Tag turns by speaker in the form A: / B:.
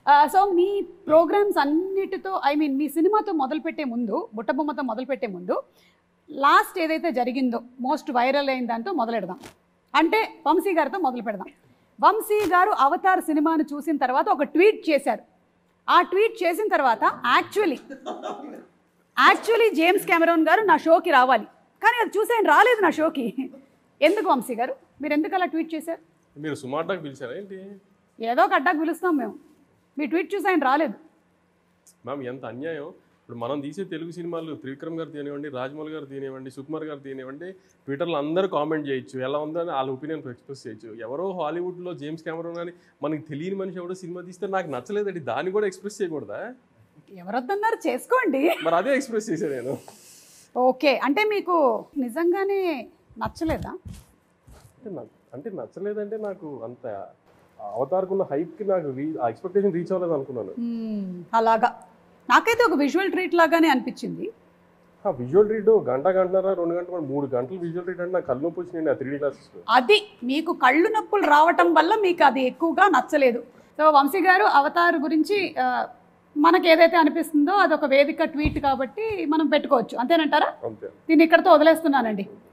A: so మీ programs అన్నిటితో I mean మీ సినిమాతో మొదలుపెట్టే ముందు బుట్టబొమ్మతో మొదలుపెట్టే ముందు లాస్ట్ ఏదైతే జరిగిందో మోస్ట్ వైరల్ అయిన దాంతో మొదలెడదాం అంటే వంశీ గారితో మొదలు పెడదాం వంశీ గారు అవతార్ సినిమాను చూసిన తర్వాత ఒక ట్వీట్ చేశారు ఆ ట్వీట్ చేసిన తర్వాత యాక్చువల్లీ యాక్చువల్లీ జేమ్స్ కెమెరాన్ గారు నా షోకి రావాలి కానీ అది చూసి ఆయన రాలేదు నా షోకి ఎందుకు వంశీ గారు మీరు ఎందుకు అలా ట్వీట్ చేశారు
B: మీరు సుమార్టాకి పిలిచారా ఏంటి
A: ఏదో ఒక అడ్డాకు పిలుస్తాం మేము మీ ట్వీట్ చూసి ఆయన రాలేదు
B: మ్యామ్ ఎంత అన్యాయం ఇప్పుడు మనం తీసే తెలుగు సినిమాలు త్రివిక్రమ్ గారు తీయనివ్వండి రాజమౌళి గారు తీయనివ్వండి సుకుమార్ గారు తీయనివ్వండి ట్విట్టర్లో అందరూ కామెంట్ చేయొచ్చు ఎలా ఉందని వాళ్ళ ఒపీనియన్ ఎక్స్ప్రెస్ చేయొచ్చు ఎవరో హాలీవుడ్లో జేమ్స్ కెమెరాన్ అని మనకి తెలియని మనిషి ఎవడో సినిమా తీస్తే నాకు నచ్చలేదండి దాన్ని కూడా ఎక్స్ప్రెస్ చేయకూడదా
A: ఎవరొద్దన్నారు చేసుకోండి
B: మరి అదే ఎక్స్ప్రెస్ చేశాను నేను
A: ఓకే అంటే మీకు నిజంగానే నచ్చలేదా
B: అంటే నాకు అంటే నచ్చలేదంటే నాకు అంత అవతారకున్న హైప్కి నాకు రీ ఆ ఎక్స్పెక్టేషన్ రీచ్ అవ్వలేదు అనుకున్నాను
A: మ్మ్, అలాగా నాకైతే ఒక విజువల్ ట్రీట్ లాగానే అనిపించింది
B: ఆ విజువల్ రీడ్ గంట గంటన్నర రెండు గంటలు మూడు గంటలు విజువల్ రీడ్ అంటే నాకు కళ్ళు నొప్పి వచ్చినాయండి ఆ త్రీ డీ క్లాసెస్లో
A: అది మీకు కళ్ళు నొప్పులు రావటం వల్ల మీకు అది ఎక్కువగా నచ్చలేదు సో వంశీ గారు అవతార్ గురించి ఆ, మనకి ఏదైతే అనిపిస్తుందో అది ఒక వేదిక ట్వీట్ కాబట్టి మనం పెట్టుకోవచ్చు అంతేనంటారా
B: అంతే
A: దీన్ని ఇక్కడతో వదిలేస్తున్నానండి